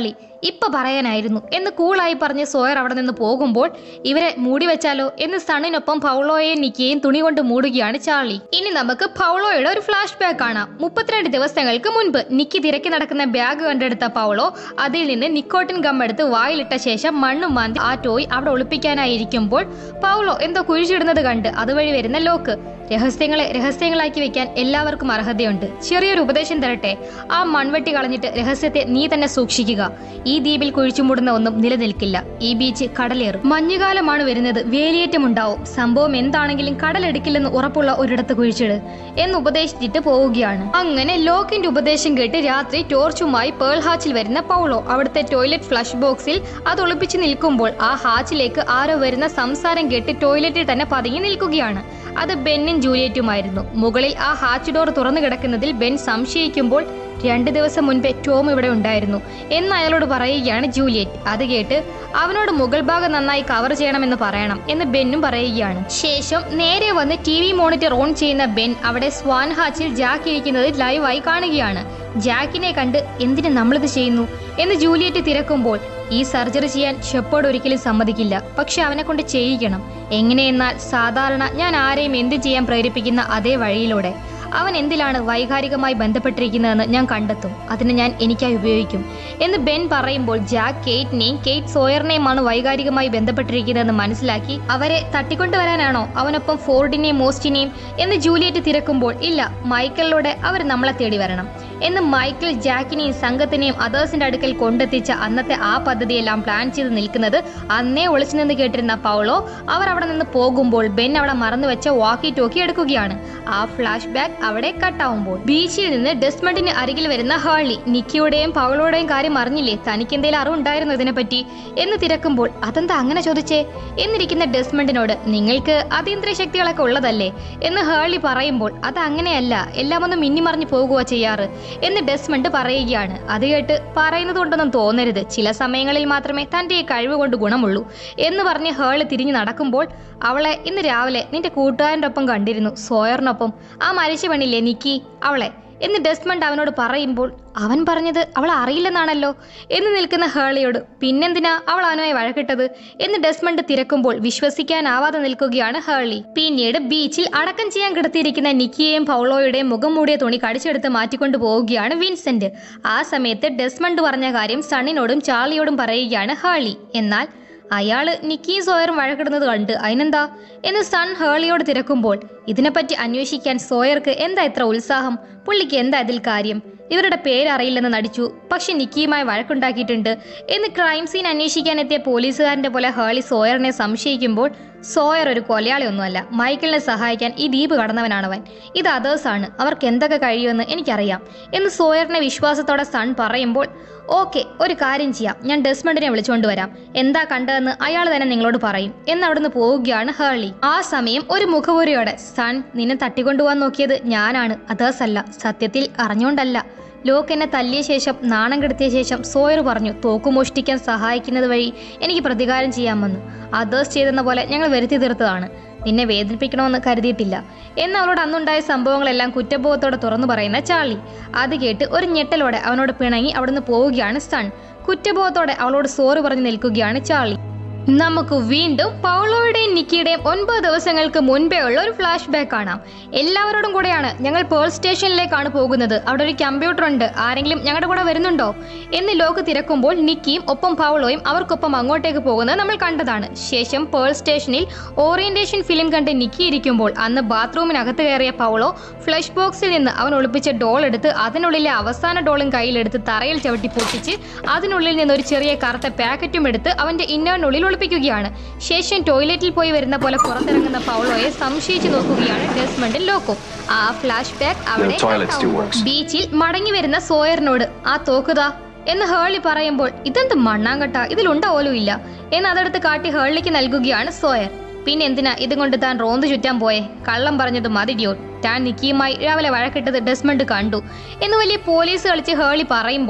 ഇപ്പൊ പറയാനായിരുന്നു എന്ന് കൂളായി പറഞ്ഞ് സോയർ അവിടെ നിന്ന് പോകുമ്പോൾ ഇവരെ മൂടി വെച്ചാലോ എന്ന് സണ്ണിനൊപ്പം പൗളോയെയും നിക്കിയെയും തുണി കൊണ്ട് മൂടുകയാണ് ചാർലി ഇനി നമുക്ക് പൗളോയുടെ ഒരു ഫ്ലാഷ് ബാക്ക് കാണാം മുപ്പത്തിരണ്ട് ദിവസങ്ങൾക്ക് മുൻപ് നിക്കി തിരക്കി നടക്കുന്ന ബാഗ് കണ്ടെടുത്ത പൗളോ അതിൽ നിന്ന് നിക്കോട്ടിൻ ഗം എടുത്ത് വായിലിട്ട ശേഷം മണ്ണും മാന്തി ആ ടോയ് അവിടെ ഒളിപ്പിക്കാനായിരിക്കുമ്പോൾ പൗളോ എന്തോ കുഴിച്ചിടുന്നത് കണ്ട് അതുവഴി വരുന്ന ലോക്ക് രഹസ്യങ്ങളെ രഹസ്യങ്ങളാക്കി വെക്കാൻ എല്ലാവർക്കും അർഹതയുണ്ട് ചെറിയൊരു ഉപദേശം തരട്ടെ ആ മൺവെട്ടി കളഞ്ഞിട്ട് രഹസ്യത്തെ നീ തന്നെ സൂക്ഷിക്കുക ഈ ദ്വീപിൽ കുഴിച്ചുമൂടുന്ന ഒന്നും നിലനിൽക്കില്ല ഈ ബീച്ച് കടലേറും മഞ്ഞുകാലമാണ് വരുന്നത് വേലിയേറ്റമുണ്ടാവും സംഭവം എന്താണെങ്കിലും കടലെടുക്കില്ലെന്ന് ഉറപ്പുള്ള ഒരിടത്ത് കുഴിച്ചിട് എന്ന് ഉപദേശിച്ചിട്ട് പോവുകയാണ് അങ്ങനെ ലോക്കിന്റെ ഉപദേശം കേട്ട് രാത്രി ടോർച്ചുമായി പേൾ ഹാച്ചിൽ വരുന്ന പൗളോ അവിടുത്തെ ടോയ്ലറ്റ് ഫ്ലഷ് ബോക്സിൽ അത് ഒളിപ്പിച്ച് നിൽക്കുമ്പോൾ ആ ഹാച്ചിലേക്ക് ആരോ വരുന്ന സംസാരം കേട്ട് ടോയ്ലറ്റിൽ തന്നെ പതുങ്ങി നിൽക്കുകയാണ് അത് ബെന്നും ജൂലിയറ്റുമായിരുന്നു മുകളിൽ ആ ഹാച്ച് ഡോർ തുറന്നു കിടക്കുന്നതിൽ ബെൻ സംശയിക്കുമ്പോൾ രണ്ട് ദിവസം മുൻപേ ടോം ഇവിടെ ഉണ്ടായിരുന്നു എന്ന് അയാളോട് പറയുകയാണ് ജൂലിയറ്റ് അത് കേട്ട് അവനോട് മുകൾ ഭാഗം നന്നായി കവർ ചെയ്യണമെന്ന് പറയണം എന്ന് ബെന്നും പറയുകയാണ് ശേഷം നേരെ വന്ന് ടി വി മോണിറ്റർ ഓൺ ചെയ്യുന്ന ബെൻ അവിടെ സ്വാൻ ഹാച്ചിൽ ജാക്ക് ഇരിക്കുന്നത് ലൈവായി കാണുകയാണ് ജാക്കിനെ കണ്ട് എന്തിനു നമ്മളിത് ചെയ്യുന്നു എന്ന് ജൂലിയറ്റ് തിരക്കുമ്പോൾ ഈ സർജറി ചെയ്യാൻ ഷെപ്പേർഡ് ഒരിക്കലും സമ്മതിക്കില്ല പക്ഷെ അവനെ കൊണ്ട് ചെയ്യിക്കണം എങ്ങനെയെന്നാൽ സാധാരണ ഞാൻ ആരെയും എന്ത് ചെയ്യാൻ പ്രേരിപ്പിക്കുന്ന അതേ വഴിയിലൂടെ അവൻ എന്തിലാണ് വൈകാരികമായി ബന്ധപ്പെട്ടിരിക്കുന്നതെന്ന് ഞാൻ കണ്ടെത്തും അതിന് ഞാൻ എനിക്കായി ഉപയോഗിക്കും എന്ന് ബെൻ പറയുമ്പോൾ ജാക്ക് കേറ്റിനെയും കേറ്റ് സോയറിനെയുമാണ് വൈകാരികമായി ബന്ധപ്പെട്ടിരിക്കുന്നതെന്ന് മനസ്സിലാക്കി അവരെ തട്ടിക്കൊണ്ടുവരാനാണോ അവനൊപ്പം ഫോർഡിനെയും മോസ്റ്റിനെയും എന്ന് ജൂലിയറ്റ് തിരക്കുമ്പോൾ ഇല്ല മൈക്കലിലൂടെ അവർ നമ്മളെ തേടി വരണം എന്ന് മൈക്കിൾ ജാക്കിനെയും സംഘത്തിനെയും അതേഴ്സിന്റെ അടുക്കൽ കൊണ്ടെത്തിച്ച അന്നത്തെ ആ പദ്ധതിയെല്ലാം പ്ലാൻ ചെയ്ത് നിൽക്കുന്നത് അന്നേ ഒളിച്ചു നിന്ന് കേട്ടിരുന്ന പൗളോ അവർ അവിടെ നിന്ന് പോകുമ്പോൾ ബെൻ അവിടെ മറന്നു വെച്ച വാക്കി ടോക്കി എടുക്കുകയാണ് ആ ഫ്ലാഷ് ബാക്ക് അവിടെ കട്ടാവുമ്പോൾ ബീച്ചിൽ നിന്ന് ഡെസ്മണ്ടിന് അരികിൽ വരുന്ന ഹാളി നിക്കിയുടെയും പൗളോയുടെയും കാര്യം അറിഞ്ഞില്ലേ തനിക്ക് എന്തെങ്കിലും അറിവുണ്ടായിരുന്നു ഇതിനെപ്പറ്റി എന്ന് തിരക്കുമ്പോൾ അതെന്താ അങ്ങനെ ചോദിച്ചേ എന്നിരിക്കുന്ന ഡെസ്മണ്ടിനോട് നിങ്ങൾക്ക് അതീന്ദ്രിയ ശക്തികളൊക്കെ ഉള്ളതല്ലേ എന്ന് ഹേളി പറയുമ്പോൾ അത് അങ്ങനെയല്ല എല്ലാം ഒന്ന് മിന്നിമറിഞ്ഞു പോകുക ചെയ്യാറ് എന്ന് ഡെസ്മണ്ട് പറയുകയാണ് അത് കേട്ട് പറയുന്നത് കൊണ്ടൊന്നും തോന്നരുത് ചില സമയങ്ങളിൽ മാത്രമേ തൻ്റെ ഈ കഴിവ് കൊണ്ട് ഗുണമുള്ളൂ എന്ന് പറഞ്ഞ് ഹേള് തിരിഞ്ഞു നടക്കുമ്പോൾ അവളെ ഇന്ന് രാവിലെ നിന്റെ കൂട്ടുകാരൻ്റെ ഒപ്പം കണ്ടിരുന്നു സോയറിനൊപ്പം ആ മരിച്ച പെണ്ണില്ലേ നിക്കി അവളെ എന്ന് ഡെസ്മണ്ട് അവനോട് പറയുമ്പോൾ അവൻ പറഞ്ഞത് അവൾ അറിയില്ലെന്നാണല്ലോ എന്ന് നിൽക്കുന്ന ഹേളിയോട് പിന്നെന്തിനാ അവൾ അവനുമായി വഴക്കിട്ടത് എന്ന് ഡെസ്മണ്ട് തിരക്കുമ്പോൾ വിശ്വസിക്കാനാവാതെ നിൽക്കുകയാണ് ഹേളി പിന്നീട് ബീച്ചിൽ അടക്കം ചെയ്യാൻ കിടത്തിയിരിക്കുന്ന നിക്കിയെയും പൗളോയുടെയും മുഖം മൂടിയ തുണി കടിച്ചെടുത്ത് മാറ്റിക്കൊണ്ടു പോവുകയാണ് വിൻസെന്റ് ആ സമയത്ത് ഡെസ്മണ്ട് പറഞ്ഞ കാര്യം സണ്ണിനോടും ചാർലിയോടും പറയുകയാണ് ഹേളി എന്നാൽ അയാള് നിക്കിയും സോയറും വഴക്കിടുന്നത് കണ്ട് അതിനെന്താ എന്ന് സൺ ഹേളിയോട് തിരക്കുമ്പോൾ ഇതിനെപ്പറ്റി അന്വേഷിക്കാൻ സോയർക്ക് എന്താ ഇത്ര ഉത്സാഹം പുള്ളിക്ക് എന്താ ഇതിൽ കാര്യം ഇവരുടെ പേരറിയില്ലെന്ന് നടിച്ചു പക്ഷെ നിക്കിയുമായി വഴക്കുണ്ടാക്കിയിട്ടുണ്ട് എന്ന് ക്രൈം സീൻ അന്വേഷിക്കാൻ എത്തിയ പോലീസുകാരന്റെ പോലെ ഹേളി സോയറിനെ സംശയിക്കുമ്പോൾ സോയർ ഒരു കൊലയാളിയൊന്നുമല്ല മൈക്കിളിനെ സഹായിക്കാൻ ഈ ദ്വീപ് കടന്നവനാണവൻ ഇത് അതേഴ്സാണ് അവർക്ക് എന്തൊക്കെ കഴിയുമെന്ന് എനിക്കറിയാം എന്ന് സോയറിനെ വിശ്വാസത്തോടെ സൺ പറയുമ്പോൾ ഓക്കെ ഒരു കാര്യം ചെയ്യാം ഞാൻ ഡെസ്മണ്ടിനെ വിളിച്ചുകൊണ്ട് വരാം എന്താ കണ്ടതെന്ന് അയാൾ തന്നെ നിങ്ങളോട് പറയും എന്ന് അവിടുന്ന് പോവുകയാണ് ഹേളി ആ സമയം ഒരു മുഖപുരയോടെ സൺ നിന്നെ തട്ടിക്കൊണ്ടുപോകാൻ നോക്കിയത് ഞാനാണ് അതേഴ്സ് അല്ല സത്യത്തിൽ അറിഞ്ഞുകൊണ്ടല്ല ലോക്ക് എന്നെ തല്ലിയ ശേഷം നാണം കെടുത്തിയ ശേഷം സോയർ പറഞ്ഞു തോക്ക് മോഷ്ടിക്കാൻ സഹായിക്കുന്നത് വഴി എനിക്ക് പ്രതികാരം ചെയ്യാമെന്ന് അതേഴ്സ് ചെയ്തെന്ന പോലെ ഞങ്ങൾ വരുത്തി തീർത്തതാണ് നിന്നെ വേദനിപ്പിക്കണമെന്ന് കരുതിയിട്ടില്ല എന്ന് അവളോട് അന്നുണ്ടായ സംഭവങ്ങളെല്ലാം കുറ്റബോധത്തോടെ തുറന്നു പറയുന്ന ചാർലി അത് കേട്ട് ഒരു ഞെട്ടലോടെ അവനോട് പിണങ്ങി അവിടുന്ന് പോവുകയാണ് സൺ കുറ്റബോധത്തോടെ അവളോട് സോറി പറഞ്ഞു നിൽക്കുകയാണ് ചാർലി നമുക്ക് വീണ്ടും പൗളോയുടെയും നിക്കിയുടെയും ഒൻപത് ദിവസങ്ങൾക്ക് മുൻപേ ഉള്ള ഒരു ഫ്ലാഷ് ബാക്ക് കാണാം എല്ലാവരോടും കൂടെയാണ് ഞങ്ങൾ പേൾ സ്റ്റേഷനിലേക്കാണ് പോകുന്നത് അവിടെ ഒരു കമ്പ്യൂട്ടർ ഉണ്ട് ആരെങ്കിലും ഞങ്ങളുടെ കൂടെ വരുന്നുണ്ടോ എന്ന് ലോക്ക് തിരക്കുമ്പോൾ നിക്കിയും ഒപ്പം പൗളോയും അവർക്കൊപ്പം അങ്ങോട്ടേക്ക് പോകുന്നത് നമ്മൾ കണ്ടതാണ് ശേഷം പേൾ സ്റ്റേഷനിൽ ഓറിയന്റേഷൻ ഫിലിം കണ്ട് നിക്കി ഇരിക്കുമ്പോൾ അന്ന് ബാത്റൂമിനകത്ത് കയറിയ പൗളോ ഫ്ലഷ് ബോക്സിൽ നിന്ന് അവൻ ഒളിപ്പിച്ച ഡോൾ എടുത്ത് അതിനുള്ളിലെ അവസാന ഡോളും കയ്യിലെടുത്ത് തറയിൽ ചവിട്ടി പൊട്ടിച്ച് അതിനുള്ളിൽ നിന്ന് ഒരു ചെറിയ കറുത്ത പാക്കറ്റും എടുത്ത് അവന്റെ ഇന്നറിനുള്ളിൽ ഒളിപ്പിക്കുകയാണ് ശേഷം ടോയ്ലറ്റിൽ പോയി വരുന്ന പോലെ പുറത്തിറങ്ങുന്ന പൗളോയെ സംശയിച്ചു നോക്കുകയാണ് ഡെസ്മണ്ടും ലോക്കും ആ ഫ്ലാഷ് ബാക്ക് അവിടെ The toilet still കട്ടാവുമ്പോൾ. works. ബീച്ചിൽ മടങ്ങി വരുന്ന സോയറിനോട് ആ തോക്കുതാ എന്ന് ഹേളി പറയുമ്പോൾ ഇതെന്ത് മണ്ണാങ്കട്ട ഇതിലുണ്ട പോലും ഇല്ല എന്ന് അതെടുത്ത് കാട്ടി ഹേളിക്ക് നൽകുകയാണ് സോയർ പിന്നെ എന്തിനാ ഇതും കൊണ്ട് താൻ റോന്ത് ചുറ്റാൻ പോയെ കള്ളം പറഞ്ഞത് മതി ഡ്യോട്ട് താൻ നിക്കിയുമായി രാവിലെ വഴക്കിട്ടത് ഡെസ്മണ്ട് കണ്ടു എന്ന് വലിയ പോലീസ് കളിച്ച് ഹേളി പറയുമ്പോൾ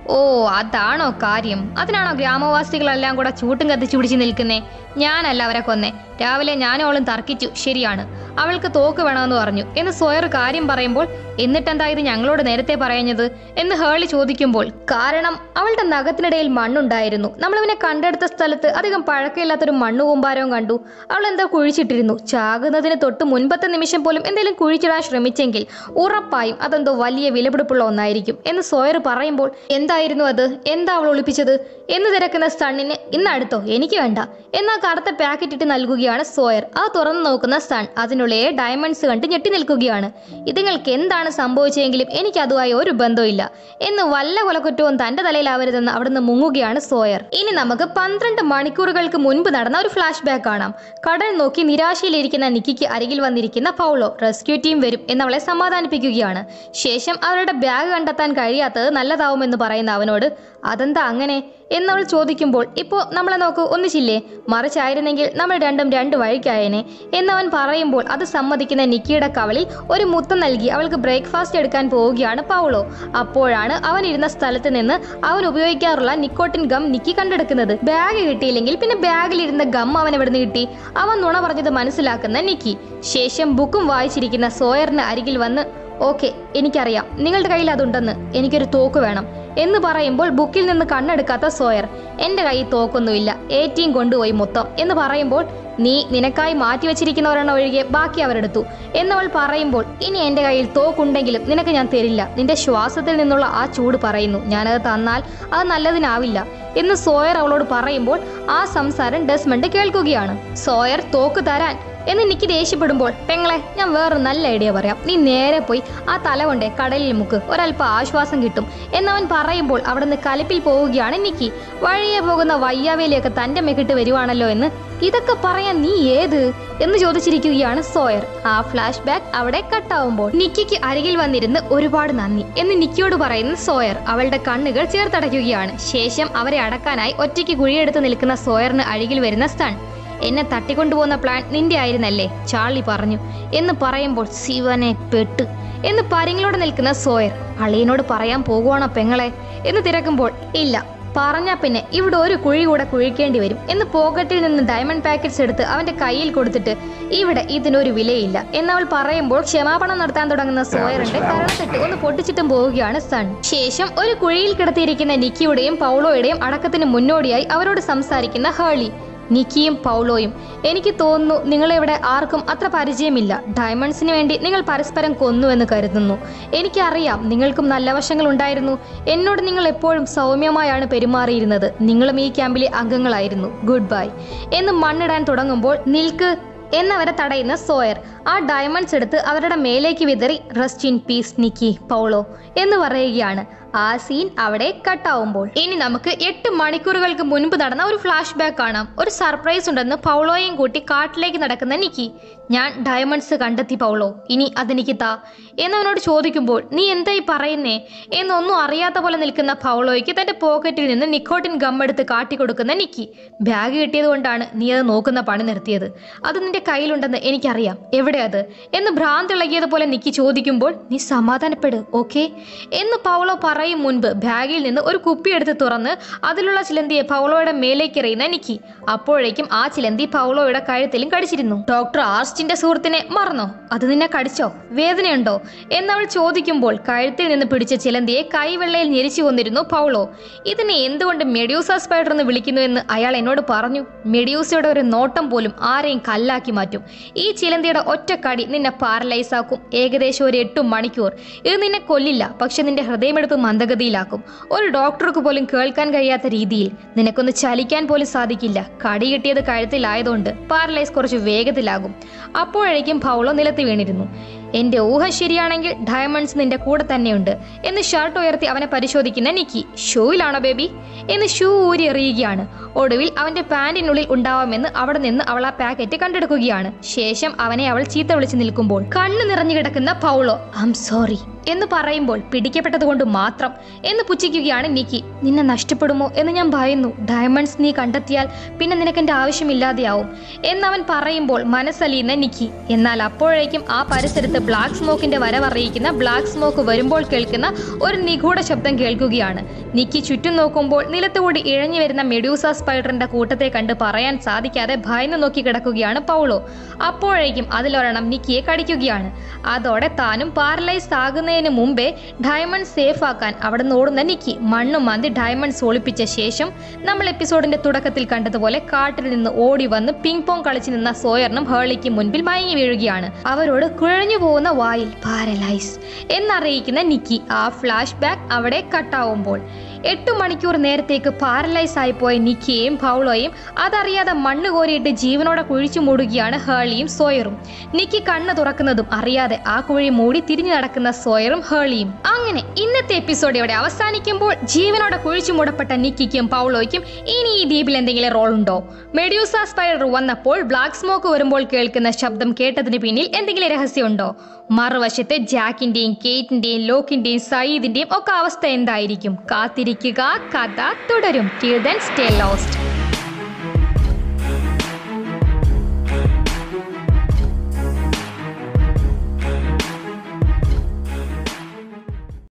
ഓ അതാണോ കാര്യം അതിനാണോ ഗ്രാമവാസികളെല്ലാം കൂടെ ചൂട്ടും കത്തിച്ചു പിടിച്ച് നിൽക്കുന്നേ ഞാനല്ല അവരെ കൊന്നേ രാവിലെ ഞാനും അവളും തർക്കിച്ചു ശരിയാണ് അവൾക്ക് തോക്ക് വേണമെന്ന് പറഞ്ഞു എന്ന് സോയർ കാര്യം പറയുമ്പോൾ എന്നിട്ടെന്താ ഇത് ഞങ്ങളോട് നേരത്തെ പറയുന്നത് എന്ന് ഹേളി ചോദിക്കുമ്പോൾ കാരണം അവളുടെ നഖത്തിനിടയിൽ മണ്ണുണ്ടായിരുന്നു നമ്മളവനെ കണ്ടെടുത്ത സ്ഥലത്ത് അധികം പഴക്കമില്ലാത്തൊരു മണ്ണു കൂമ്പാരവും കണ്ടു അവൾ എന്താ കുഴിച്ചിട്ടിരുന്നു ചാകുന്നതിന് തൊട്ട് മുൻപത്തെ നിമിഷം പോലും എന്തെങ്കിലും കുഴിച്ചിടാൻ ശ്രമിച്ചെങ്കിൽ ഉറപ്പായും അതെന്തോ വലിയ വിലപിടിപ്പുള്ള ഒന്നായിരിക്കും എന്ന് സോയർ പറയുമ്പോൾ എന്തായിരുന്നു അത് എന്താ അവൾ ഒളിപ്പിച്ചത് എന്ന് തിരക്കുന്ന സണ്ണിന് ഇന്ന് അടുത്തോ എനിക്ക് വേണ്ട എന്നാ കറുത്ത പാക്കറ്റ് ഇട്ട് നൽകുകയാണ് സോയർ ആ തുറന്നു നോക്കുന്ന സൺ അതിനുള്ളിലെ ഡയമണ്ട്സ് കണ്ട് ഞെട്ടി നിൽക്കുകയാണ് ഇതുങ്ങൾക്ക് എന്താണ് സംഭവിച്ചതെങ്കിലും എനിക്ക് അതുമായി ഒരു ബന്ധമില്ല എന്ന് വല്ല കൊലക്കുറ്റവും തന്റെ തലയിലാവരുതെന്ന് അവിടുന്ന് മുങ്ങുകയാണ് സോയർ ഇനി നമുക്ക് പന്ത്രണ്ട് മണിക്കൂറുകൾക്ക് മുൻപ് നടന്ന ഒരു ഫ്ലാഷ് ബാക്ക് കാണാം കടൽ നോക്കി നിരാശയിലിരിക്കുന്ന നിക്കിക്ക് അരികിൽ വന്നിരിക്കുന്ന പൗളോ റെസ്ക്യൂ ടീം വരും എന്നവളെ സമാധാനിപ്പിക്കുകയാണ് ശേഷം അവരുടെ ബാഗ് കണ്ടെത്താൻ കഴിയാത്തത് നല്ലതാവുമെന്ന് പറയുന്ന അവനോട് അതെന്താ അങ്ങനെ എന്നവൾ ചോദിക്കുമ്പോൾ ഇപ്പോൾ നമ്മളെ നോക്കൂ ഒന്നിച്ചില്ലേ മറിച്ചായിരുന്നെങ്കിൽ നമ്മൾ രണ്ടും രണ്ട് വഴിക്കായേനെ എന്നവൻ പറയുമ്പോൾ അത് സമ്മതിക്കുന്ന നിക്കിയുടെ കവളിൽ ഒരു മുത്തം നൽകി അവൾക്ക് ബ്രേക്ക്ഫാസ്റ്റ് എടുക്കാൻ പോവുകയാണ് പൗളോ അപ്പോഴാണ് അവൻ ഇരുന്ന സ്ഥലത്ത് നിന്ന് അവൻ ഉപയോഗിക്കാറുള്ള നിക്കോട്ടിൻ ഗം നിക്കി കണ്ടെടുക്കുന്നത് ബാഗ് കിട്ടിയില്ലെങ്കിൽ പിന്നെ ബാഗിലിരുന്ന ഗം അവൻ എവിടുന്ന് കിട്ടി അവൻ നുണ പറഞ്ഞത് മനസ്സിലാക്കുന്ന നിക്കി ശേഷം ബുക്കും വായിച്ചിരിക്കുന്ന സോയറിന് അരികിൽ വന്ന് ഓക്കെ എനിക്കറിയാം നിങ്ങളുടെ കയ്യിൽ അതുണ്ടെന്ന് എനിക്കൊരു തോക്ക് വേണം എന്ന് പറയുമ്പോൾ ബുക്കിൽ നിന്ന് കണ്ണെടുക്കാത്ത സോയർ എൻ്റെ കയ്യിൽ തോക്കൊന്നുമില്ല എ ടിയും കൊണ്ടുപോയി മൊത്തം എന്ന് പറയുമ്പോൾ നീ നിനക്കായി മാറ്റി വെച്ചിരിക്കുന്ന ഒരെണ്ണം ഒഴികെ ബാക്കി അവരെടുത്തു എന്നവൾ പറയുമ്പോൾ ഇനി എൻ്റെ കയ്യിൽ തോക്കുണ്ടെങ്കിലും നിനക്ക് ഞാൻ തരില്ല നിന്റെ ശ്വാസത്തിൽ നിന്നുള്ള ആ ചൂട് പറയുന്നു ഞാനത് തന്നാൽ അത് നല്ലതിനാവില്ല എന്ന് സോയർ അവളോട് പറയുമ്പോൾ ആ സംസാരം ഡെസ്മണ്ട് കേൾക്കുകയാണ് സോയർ തോക്ക് തരാൻ എന്ന് എനിക്ക് ദേഷ്യപ്പെടുമ്പോൾ പെങ്ങളെ ഞാൻ വേറെ നല്ല ഐഡിയ പറയാം നീ നേരെ പോയി ആ തല കൊണ്ടേ കടലിൽ മുക്ക് ഒരല്പം ആശ്വാസം കിട്ടും എന്നവൻ പറയുമ്പോൾ അവിടുന്ന് കലിപ്പിൽ പോവുകയാണ് നിക്കി വഴിയെ പോകുന്ന വയ്യാവേലിയൊക്കെ തന്റെ മെക്കിട്ട് വരുവാണല്ലോ എന്ന് ഇതൊക്കെ പറയാൻ നീ ഏത് എന്ന് ചോദിച്ചിരിക്കുകയാണ് സോയർ ആ ഫ്ലാഷ് ബാക്ക് അവിടെ കട്ടാവുമ്പോൾ നിക്കിക്ക് അരികിൽ വന്നിരുന്ന് ഒരുപാട് നന്ദി എന്ന് നിക്കിയോട് പറയുന്ന സോയർ അവളുടെ കണ്ണുകൾ ചേർത്തടയ്ക്കുകയാണ് ശേഷം അവരെ അടക്കാനായി ഒറ്റയ്ക്ക് കുഴിയെടുത്ത് നിൽക്കുന്ന സോയറിന് അരികിൽ വരുന്ന സ്റ്റൺ എന്നെ തട്ടിക്കൊണ്ടുപോകുന്ന പ്ലാൻ നിന്റെ ആയിരുന്നല്ലേ ചാർലി പറഞ്ഞു എന്ന് പറയുമ്പോൾ ശിവനെ പെട്ട് എന്ന് പരിങ്ങളോട് നിൽക്കുന്ന സോയർ അളിയനോട് പറയാൻ പോകുവാണോ പെങ്ങളെ എന്ന് തിരക്കുമ്പോൾ ഇല്ല പറഞ്ഞാ പിന്നെ ഇവിടെ ഒരു കുഴി കൂടെ കുഴിക്കേണ്ടി വരും എന്ന് പോക്കറ്റിൽ നിന്ന് ഡയമണ്ട് പാക്കറ്റ്സ് എടുത്ത് അവന്റെ കയ്യിൽ കൊടുത്തിട്ട് ഇവിടെ ഇതിനൊരു വിലയില്ല എന്നവൾ പറയുമ്പോൾ ക്ഷമാപണം നടത്താൻ തുടങ്ങുന്ന സോയറിന്റെ കരണത്തിട്ട് ഒന്ന് പൊട്ടിച്ചിട്ടും പോവുകയാണ് സൺ ശേഷം ഒരു കുഴിയിൽ കിടത്തിയിരിക്കുന്ന നിക്കിയുടെയും പൗളോയുടെയും അടക്കത്തിന് മുന്നോടിയായി അവരോട് സംസാരിക്കുന്ന ഹേളി നിക്കിയും പൗലോയും എനിക്ക് തോന്നുന്നു നിങ്ങളിവിടെ ആർക്കും അത്ര പരിചയമില്ല ഡയമണ്ട്സിന് വേണ്ടി നിങ്ങൾ പരസ്പരം കൊന്നുവെന്ന് കരുതുന്നു എനിക്കറിയാം നിങ്ങൾക്കും നല്ല വശങ്ങൾ ഉണ്ടായിരുന്നു എന്നോട് നിങ്ങൾ എപ്പോഴും സൗമ്യമായാണ് പെരുമാറിയിരുന്നത് നിങ്ങളും ഈ ക്യാമ്പിലെ അംഗങ്ങളായിരുന്നു ഗുഡ് ബൈ എന്ന് മണ്ണിടാൻ തുടങ്ങുമ്പോൾ നിൽക്ക് എന്നവരെ തടയുന്ന സോയർ ആ ഡയമണ്ട്സ് എടുത്ത് അവരുടെ മേലേക്ക് വിതറി rest in peace Nikki Paulo എന്ന് പറയുകയാണ് ആ സീൻ അവിടെ കട്ടാവുമ്പോൾ ഇനി നമുക്ക് എട്ട് മണിക്കൂറുകൾക്ക് മുൻപ് നടന്ന ഒരു ഫ്ലാഷ് ബാക്ക് കാണാം ഒരു സർപ്രൈസ് ഉണ്ടെന്ന് പൗളോയും കൂട്ടി കാട്ടിലേക്ക് നടക്കുന്ന നിക്കി ഞാൻ ഡയമണ്ട്സ് കണ്ടെത്തി പൗളോ ഇനി അതെനിക്ക് താ എന്നവനോട് ചോദിക്കുമ്പോൾ നീ എന്തായി പറയുന്നേ എന്നൊന്നും അറിയാത്ത പോലെ നിൽക്കുന്ന പൗളോയ്ക്ക് തന്റെ പോക്കറ്റിൽ നിന്ന് നിക്കോട്ടിൻ ഗം എടുത്ത് കാട്ടിക്കൊടുക്കുന്ന നിക്കി ബാഗ് കിട്ടിയത് കൊണ്ടാണ് നീ അത് നോക്കുന്ന പണി നിർത്തിയത് അത് നിന്റെ കയ്യിലുണ്ടെന്ന് എനിക്കറിയാം എവിടെ അത് എന്ന് ഭ്രാന്തിളകിയതുപോലെ നിക്കി ചോദിക്കുമ്പോൾ നീ സമാധാനപ്പെട് ഓക്കെ എന്ന് പൗളോ പറയും മുൻപ് ബാഗിൽ നിന്ന് ഒരു കുപ്പി എടുത്ത് തുറന്ന് അതിലുള്ള ചിലന്തിയെ പൗളോയുടെ മേലേക്ക് എറിയുന്ന നിക്കി അപ്പോഴേക്കും ആ ചിലന്തി പൗളോയുടെ കഴുത്തിലും കടിച്ചിരുന്നു ഡോക്ടർ ആർസ്റ്റിന്റെ സുഹൃത്തിനെ മറന്നോ അത് നിന്നെ കടിച്ചോ വേദനയുണ്ടോ എന്നവൾ ചോദിക്കുമ്പോൾ കഴുത്തിൽ നിന്ന് പിടിച്ച ചിലന്തിയെ കൈവെള്ളയിൽ ഞെരിച്ചു കൊന്നിരുന്നു പൗളോ ഇതിനെ എന്തുകൊണ്ട് മെഡ്യൂസ സ്പൈഡർ എന്ന് വിളിക്കുന്നു എന്ന് അയാൾ എന്നോട് പറഞ്ഞു മെഡ്യൂസയുടെ ഒരു നോട്ടം പോലും ആരെയും കല്ലാക്കി മാറ്റും ഈ ചിലന്തിയുടെ ഒറ്റ കടി നിന്നെ പാരലൈസ് ആക്കും ഏകദേശം ഒരു എട്ട് മണിക്കൂർ ഇത് നിന്നെ കൊല്ലില്ല പക്ഷെ നിന്റെ ഹൃദയമെടുപ്പ് മന്ദഗതിയിലാക്കും ഒരു ഡോക്ടർക്ക് പോലും കേൾക്കാൻ കഴിയാത്ത രീതിയിൽ നിനക്കൊന്ന് ചലിക്കാൻ പോലും സാധിക്കില്ല കടി കിട്ടിയത് കഴുത്തിലായതുകൊണ്ട് പാരലൈസ് കുറച്ച് വേഗത്തിലാകും അപ്പോഴേക്കും പൗളോ നിലത്ത് വീണിരുന്നു എന്റെ ഊഹം ശരിയാണെങ്കിൽ ഡയമണ്ട്സ് നിന്റെ കൂടെ തന്നെയുണ്ട് എന്ന് ഷർട്ട് ഉയർത്തി അവനെ പരിശോധിക്കുന്ന നിക്കി ഷൂയിലാണോ ബേബി എന്ന് ഷൂ ഊരി എറിയുകയാണ് ഒടുവിൽ അവന്റെ പാന്റിനുള്ളിൽ ഉണ്ടാവാമെന്ന് അവിടെ നിന്ന് അവൾ ആ പാക്കറ്റ് കണ്ടെടുക്കുകയാണ് ശേഷം അവനെ അവൾ ചീത്ത വിളിച്ച് നിൽക്കുമ്പോൾ കണ്ണു നിറഞ്ഞു കിടക്കുന്ന പൗളോ ഐം സോറി എന്ന് പറയുമ്പോൾ പിടിക്കപ്പെട്ടതുകൊണ്ട് മാത്രം എന്ന് പുച്ഛിക്കുകയാണ് നിക്കി നിന്നെ നഷ്ടപ്പെടുമോ എന്ന് ഞാൻ ഭയന്നു ഡയമണ്ട്സ് നീ കണ്ടെത്തിയാൽ പിന്നെ നിനക്ക് എൻ്റെ ആവശ്യമില്ലാതെയാവും എന്നവൻ പറയുമ്പോൾ മനസ്സലിയുന്ന നിക്കി എന്നാൽ അപ്പോഴേക്കും ആ പരിസരത്ത് ബ്ലാക്ക് സ്മോക്കിന്റെ വരവറിയിക്കുന്ന ബ്ലാക്ക് സ്മോക്ക് വരുമ്പോൾ കേൾക്കുന്ന ഒരു നിഗൂഢ ശബ്ദം കേൾക്കുകയാണ് നിക്കി ചുറ്റും നോക്കുമ്പോൾ നിലത്തുകൂടി ഇഴഞ്ഞു വരുന്ന മെഡ്യൂസ സ്പൈഡറിന്റെ കൂട്ടത്തെ കണ്ട് പറയാൻ സാധിക്കാതെ ഭയന്നു നോക്കി കിടക്കുകയാണ് പൗളോ അപ്പോഴേക്കും അതിലൊരെണ്ണം നിക്കിയെ കടിക്കുകയാണ് അതോടെ താനും പാരലൈസ് ആകുന്നതിന് മുമ്പേ ഡയമണ്ട് സേഫ് ആക്കാൻ അവിടെ നിന്ന് ഓടുന്ന നിക്കി മണ്ണും മാന്തി ഡയമണ്ട്സ് ഒളിപ്പിച്ച ശേഷം നമ്മൾ എപ്പിസോഡിന്റെ തുടക്കത്തിൽ കണ്ടതുപോലെ കാട്ടിൽ നിന്ന് ഓടി വന്ന് പിങ് പോങ് കളിച്ചു നിന്ന സോയറിനും ഹേളിക്കും മുൻപിൽ മയങ്ങി വീഴുകയാണ് അവരോട് കുഴഞ്ഞു പോകുന്ന വായിൽ പാരലൈസ് എന്നറിയിക്കുന്ന നിക്കി ആ ഫ്ലാഷ് ബാക്ക് അവിടെ കട്ടാവുമ്പോൾ എട്ട് മണിക്കൂർ നേരത്തേക്ക് പാരലൈസ് ആയിപ്പോയ നിക്കിയെയും പൗളോയും അതറിയാതെ മണ്ണ് കോരിയിട്ട് ജീവനോടെ കുഴിച്ചു മൂടുകയാണ് ഹേളിയും സോയറും നിക്കി കണ്ണ് തുറക്കുന്നതും അറിയാതെ ആ കുഴി മൂടി തിരിഞ്ഞു നടക്കുന്ന സോയറും ഹേളിയും അങ്ങനെ ഇന്നത്തെ എപ്പിസോഡ് ഇവിടെ അവസാനിക്കുമ്പോൾ ജീവനോടെ കുഴിച്ചു മൂടപ്പെട്ട നിക്കിക്കും പൗളോയ്ക്കും ഇനി ഈ ദ്വീപിൽ എന്തെങ്കിലും റോൾ ഉണ്ടോ മെഡ്യൂസ സ്പൈഡർ വന്നപ്പോൾ ബ്ലാക്ക് സ്മോക്ക് വരുമ്പോൾ കേൾക്കുന്ന ശബ്ദം കേട്ടതിന് പിന്നിൽ എന്തെങ്കിലും രഹസ്യമുണ്ടോ മറുവശത്ത് ജാക്കിന്റെയും കേറ്റിന്റെയും ലോക്കിന്റെയും സയ്യിദിന്റെയും ഒക്കെ അവസ്ഥ എന്തായിരിക്കും കാത്തിരിക്കുക കഥ തുടരും ടിൽ ദെൻ സ്റ്റേ ലോസ്റ്റ്